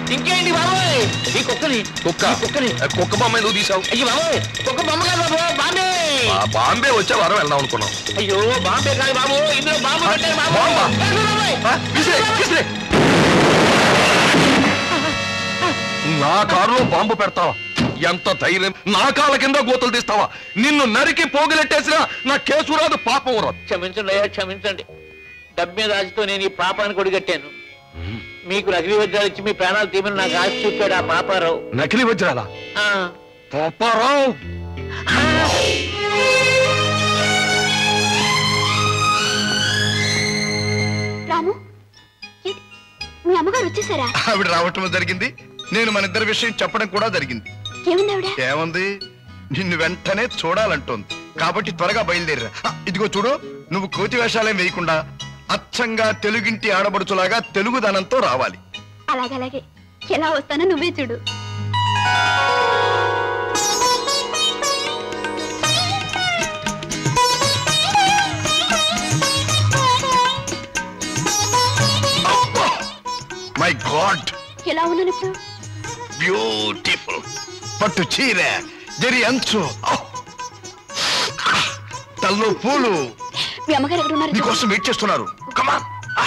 ఇంకేంటి బాబోయ్ ఈ కుక్కని కుక్క ఈ కుక్కని కుక్క బొమ్మ ఎందుకు తీసావు అయ్యో బాబోయ్ కుక్క బొమ్మ కాదు బాబు బాంబే ఆ బాంబే వచ్చే వారం వెళ్దాం అనుకున్నాం అయ్యో బాంబే కాదు బాబు ఇందులో బాంబు పెట్టారు బాబు బాంబా? అయ్యో బాబోయ్. ఆ, విసిరే, విసిరే. నా కారులో బాంబు పెడతావా ఎంత ధైర్యం నా కాళ్ళ కింద గోతులు తీస్తావా నిన్ను నరికి పోగులెట్టేసినా నా కేసు రాదు పాపం రాదు క్షమించండి అయ్యా క్షమించండి డబ్బు మీద ఆశతో నేను ఈ పాపాన్ని కొడిగట్టాను మీకు నకిలీ వజ్రాలు ఇచ్చి మీ ప్రాణాలు తీమని నాకు ఆశ చూపాడు ఆ పాపారావు నకిలీ వజ్రాలా ఆ. పాపారావు రాము ఏంటి? మీ అమ్మగారు వచ్చేసారా ఆవిడ రావటం జరిగింది నేను మన ఇద్దరి విషయం చెప్పడం కూడా జరిగింది ఏముంది ఆవిడ ఏముంది నిన్ను వెంటనే చూడాలంటోంది కాబట్టి త్వరగా బయలుదేరా ఆ, ఇదిగో చూడు నువ్వు కోతి వేషాలేం వేయకుండా అచ్చంగా తెలుగింటి ఆడబడుచులాగా తెలుగుదనంతో రావాలి అలాగే అలాగే ఎలా వస్తానో నువ్వే చూడు మై గాడ్ ఎలా ఉన్నాను ఇప్పుడు బ్యూటిఫుల్ పట్టు చీర జరి అంచు ఆ! తల్లో పూలు మీ అమ్మగారు ఎక్కడ ఉన్నారు నీకోసం వెయిట్ చేస్తున్నారు కమా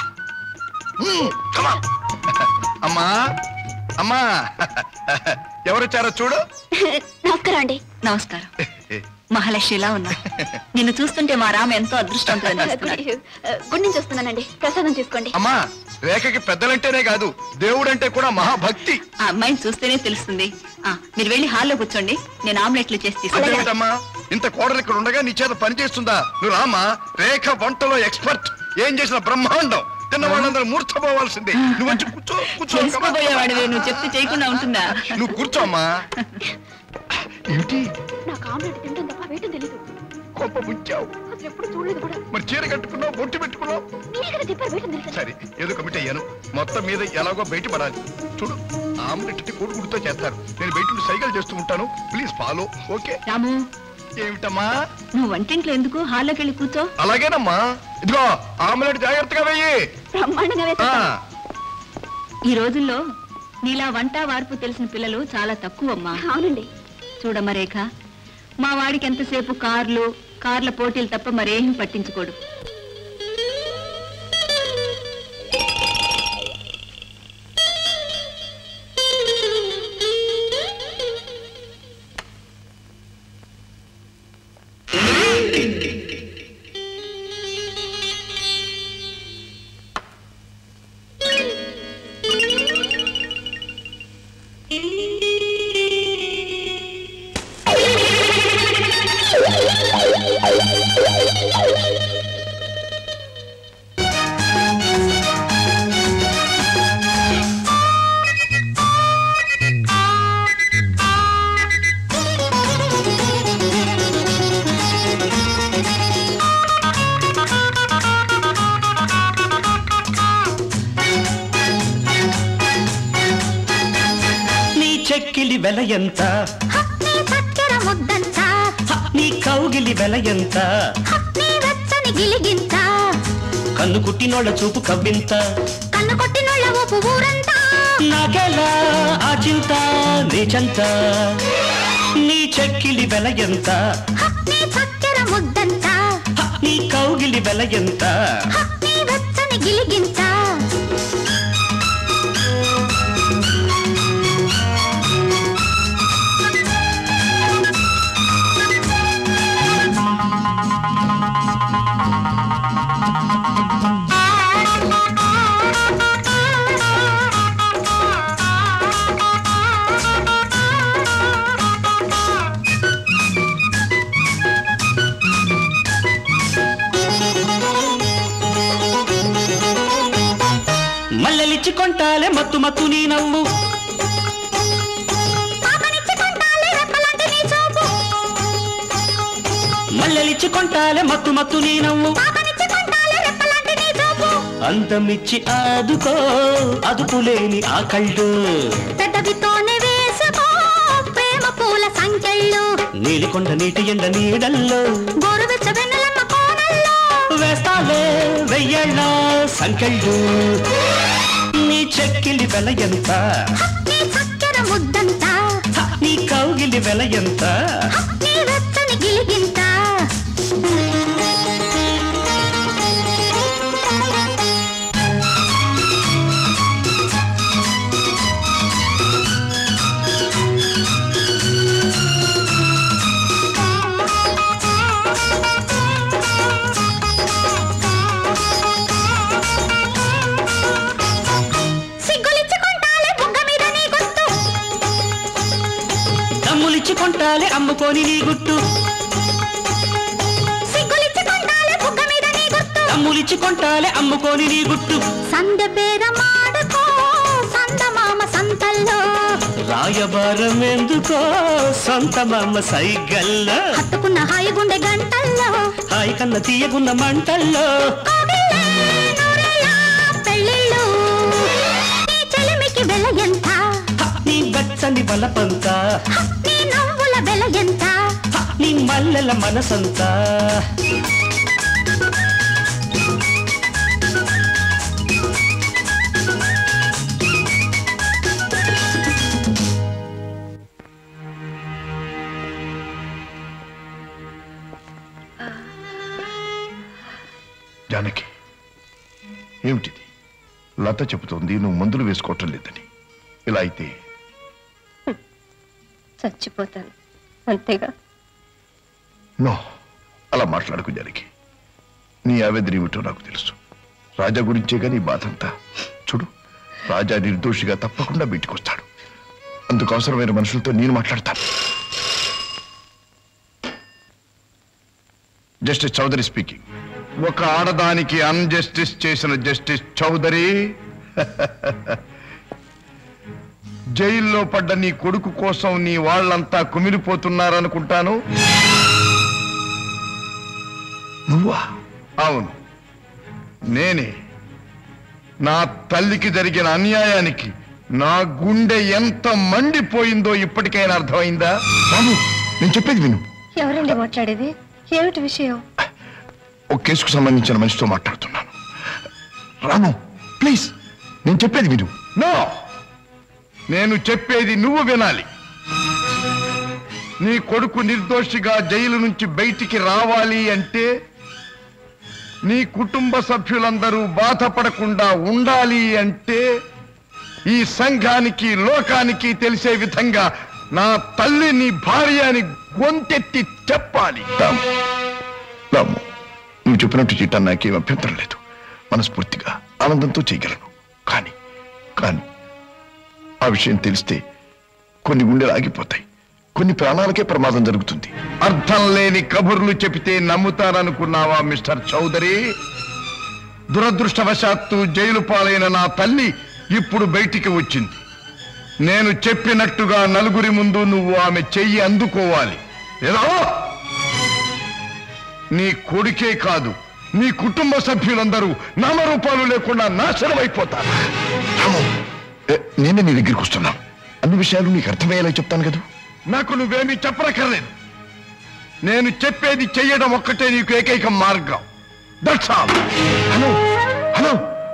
కమా అమ్మా అమ్మా ఎవరొచ్చారో చూడు నమస్కారం అండి నమస్కారం మహాలక్ష్మిలా ఉన్నా నిన్ను చూస్తుంటే మా రామ ఎంతో అదృష్టవంతులని చేస్తున్నాడు గుడి నుంచి వస్తున్నానండి ప్రసాదం తీసుకోండి అమ్మా రేఖకి పెద్దలంటేనే కాదు దేవుడంటే కూడా మహాభక్తి ఆ అమ్మాయిని చూస్తేనే తెలుస్తుంది ఆ మీరు వెళ్ళి హాల్లో కూర్చోండి నేను ఆమ్లెట్లు చేసి తీసుకుంటాను అదేమిటమ్మా ఇంత కోడలు ఇక్కడ ఉండగా నీ చేత పని చేస్తుందా నువ్వు రామా రేఖ వంటలో ఎక్స్పర్ట్ ఏం చేసిన బ్రహ్మాండం తిన్న వాళ్ళందరూ మూర్ఛపోవాల్సిందే నువ్వు వచ్చి కూర్చో కూర్చో come on. తెలుసుకోబోయేవాడివే నువ్వు చెప్తే చేయకుండా ఉంటుందా నువ్వు కూర్చోమ్మా ఏమిటి నాకు ఆమ్లెట్ తింటాం తప్ప వేయటం తెలీదు కోప ముంచావు అసలు ఎప్పుడు చూడలేదు కూడా మరి చీర కట్టుకున్నావు బొట్టు పెట్టుకున్నావు మీరే కదా చెప్పారు వేయటం తెలుసు సరే ఏదో కమిట్ అయ్యాను మొత్తం మీద ఎలాగో బయటపడాలి చూడు ఆమ్లెట్ కోడిగుడితో చేస్తారు నేను బయట నుండి సైకిల్ చేస్తూ ఉంటాను ప్లీజ్ ఫాలో ఓకే రాము ఏమిటమ్మా నువ్వు వంటింట్లో ఎందుకు హాల్లోకి వెళ్ళి కూర్చో అలాగేనమ్మా ఇదిగో ఆమ్లెట్ జాగ్రత్తగా వెయ్యి బ్రహ్మాండంగా ఆ, వేసేస్తాను ఈ రోజుల్లో నీలా వంట వార్పు తెలిసిన పిల్లలు చాలా తక్కువమ్మా అవునండి చూడమ్మ రేఖ మా వాడికి ఎంతసేపు కార్లు కార్ల పోటీలు తప్ప మరేం పట్టించుకోడు నీ చెక్కిలి వెల ఎంత నీ చక్కెర ముద్దంతా హ, నీ కౌగిలి వెల ఎంత నీ వెచ్చని గిలిగింత కన్ను కుట్టినోళ్ళ చూపు కవ్వింత కన్ను కొట్టినోళ్ళ ఊపు ఊరంతా నాకెలా ఆ చింత నీ చెంత నీ చెక్కిలి వెల ఎంత నీ చక్కెర ముద్దంతా హ, నీ కౌగిలి వెల ఎంత నీ వెచ్చని గిలిగింత మల్లెలిచ్చి కొంటాలే మత్తు మత్తు నీ నవ్వు పాపనిచ్చి కొంటాలే రెప్పలాంటి నీ చూపు మల్లెలిచ్చి కొంటాలే మత్తు మత్తు నీ నవ్వు పాపనిచ్చి కొంటాలే రెప్పలాంటి నీ చూపు అందమిచ్చి ఆదుకో అదుపులేని ఆ కళ్ళు పెద్దవితోనే వేసుకో ప్రేమ పూల సంఖ్యళ్ళు నీలికొండ నీటి ఎండ నీడల్లో గోరువెచ్చ వెన్నెలమ్మ కోనల్లో వేస్తాలే వెయ్యేళ్ళ సంకెళ్ళు నీ చెక్కిలి వెల ఎంత నీ చక్కెర ముద్దంత హ, నీ కౌగిలి వెల ఎంత నీ వెచ్చని గిలిగింత సిగ్గులిచ్చుకుంటాలే బుగ్గ మీద నీ గుర్తు దమ్ములిచ్చి కొంటాలే అమ్ముకొని నీ గుట్టు సిగ్గులిచ్చుకుంటాలే బుగ్గ మీద నీ గుర్తు దమ్ములిచ్చి కొంటాలే అమ్ముకొని నీ గుట్టు సందె పేరమాడుకో సందమామ సంతల్లో రాయబారం ఎందుకో సొంత మామ సైగల్లో హత్తుకున్న హాయి గుండె గంటల్లో హాయి కన్న తీయకున్న మంటల్లో కోగిలే నూరేళ్ళ పెళ్ళిళ్ళు నీ చెలిమికి వెల ఎంత హ, నీ బచ్చని బలపంతా నీ నవ్వుల వెల ఎంత హ, నీ మల్లెల మనసంతా జానకి ఏమిటిది లత చెబుతోంది నువ్వు మందులు వేసుకోవటం లేదని ఇలా అయితే చచ్చిపోతాను అంతేగా నో అలా మాట్లాడకు జానకి నీ ఆవేదన ఏమిటో నాకు తెలుసు రాజా గురించే కానీ బాధంతా చూడు రాజా నిర్దోషిగా తప్పకుండా బయటకు వస్తాడు అందుకు అవసరమైన మనుషులతో నేను మాట్లాడతాను జస్టిస్ చౌదరి స్పీకింగ్ ఒక ఆడదానికి అన్జస్టిస్ చేసిన జస్టిస్ చౌదరి జైల్లో పడ్డ నీ కొడుకు కోసం నీ వాళ్ళంతా కుమిలిపోతున్నారనుకుంటాను నువ్వా అవును నేనే నా తల్లికి జరిగిన అన్యాయానికి నా గుండె ఎంత మండిపోయిందో ఇప్పటికైనా అర్థమైందా రాము నేను చెప్పేది విను ఎవరండి మాట్లాడేది ఏమిటి విషయం ఒక కేసుకు సంబంధించిన మనిషితో మాట్లాడుతున్నాను రాము ప్లీజ్ నేను చెప్పేది విను నో నేను చెప్పేది నువ్వు వినాలి నీ కొడుకు నిర్దోషిగా జైలు నుంచి బయటికి రావాలి అంటే నీ కుటుంబ సభ్యులందరూ బాధపడకుండా ఉండాలి అంటే ఈ సంఘానికి లోకానికి తెలిసే విధంగా నా తల్లి నీ భార్య అని గొంతెత్తి చెప్పాలి రాము రాము నువ్వు చెప్పినట్టు చేయటం నాకేం అభ్యంతరం లేదు మనస్ఫూర్తిగా ఆనందంతో చేయగలను కానీ కానీ ఆ విషయం తెలిస్తే కొన్ని గుండెలు ఆగిపోతాయి కొన్ని ప్రాణాలకే ప్రమాదం జరుగుతుంది అర్థం లేని కబుర్లు చెబితే నమ్ముతారనుకున్నావా మిస్టర్ చౌదరి దురదృష్టవశాత్తు జైలు పాలైన నా తల్లి ఇప్పుడు బయటికి వచ్చింది నేను చెప్పినట్టుగా నలుగురి ముందు నువ్వు ఆమె చెయ్యి అందుకోవాలి ఏదో నీ కొడుకే కాదు నీ కుటుంబ సభ్యులందరూ నామరూపాలు లేకుండా నాశనం అయిపోతారు రాము, ఏ, నేనే నీ దగ్గరికి వస్తున్నా అన్ని విషయాలు నీకు అర్థమయ్యేలా చెప్తాను కదా నాకు నువ్వేమీ చెప్పనక్కర్లేదు నేను చెప్పేది చెయ్యడం ఒక్కటే నీకు ఏకైక మార్గం దట్స్ ఆల్ హలో హలో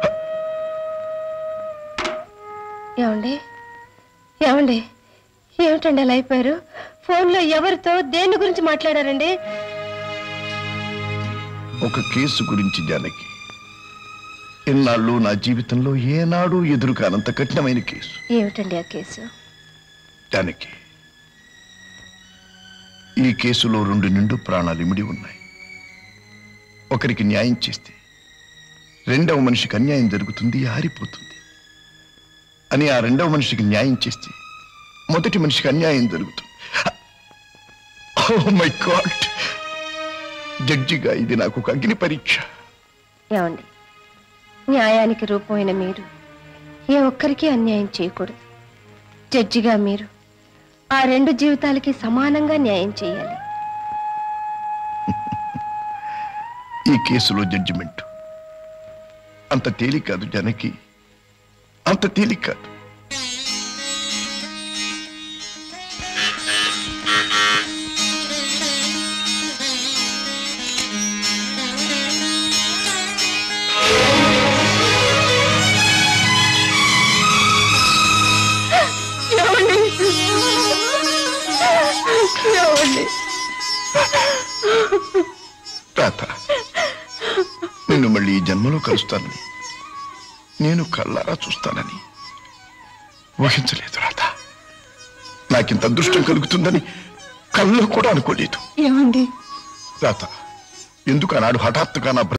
ఏమండి ఏమండి ఏమిటండి అలా అయిపోయారు ఫోన్లో ఎవరితో దేని గురించి మాట్లాడారండి ఒక కేసు గురించి జానకి ఇన్నాళ్ళు నా జీవితంలో ఏనాడు ఎదురు కానంత కఠినమైన కేసు ఏమిటండి ఆ కేసు జానకి ఈ కేసులో రెండు నిండు ప్రాణాలు ఇమిడి ఉన్నాయి ఒకరికి న్యాయం చేస్తే రెండవ మనిషికి అన్యాయం జరుగుతుంది ఆరిపోతుంది అని ఆ రెండవ మనిషికి న్యాయం చేస్తే మొదటి మనిషికి అన్యాయం జరుగుతుంది ఓ మై గాడ్ జడ్జిగా ఇది నాకు ఒక అగ్ని పరీక్ష ఏమండి న్యాయానికి రూపమైన మీరు ఏ ఒక్కరికి అన్యాయం చేయకూడదు జడ్జిగా మీరు ఆ రెండు జీవితాలకి సమానంగా న్యాయం చేయాలి ఈ కేసులో జడ్జిమెంట్ అంత తేలిక కాదు జనకి అంత తేలిక కాదు రాత నిన్ను మళ్ళీ ఈ జన్మలో కలుస్తానని నేను కళ్ళారా చూస్తానని ఊహించలేదు రాత నాకింత అదృష్టం కలుగుతుందని కల్లో కూడా అనుకోలేదు ఏమండి రాత ఎందుకు ఆనాడు హఠాత్తుగా నా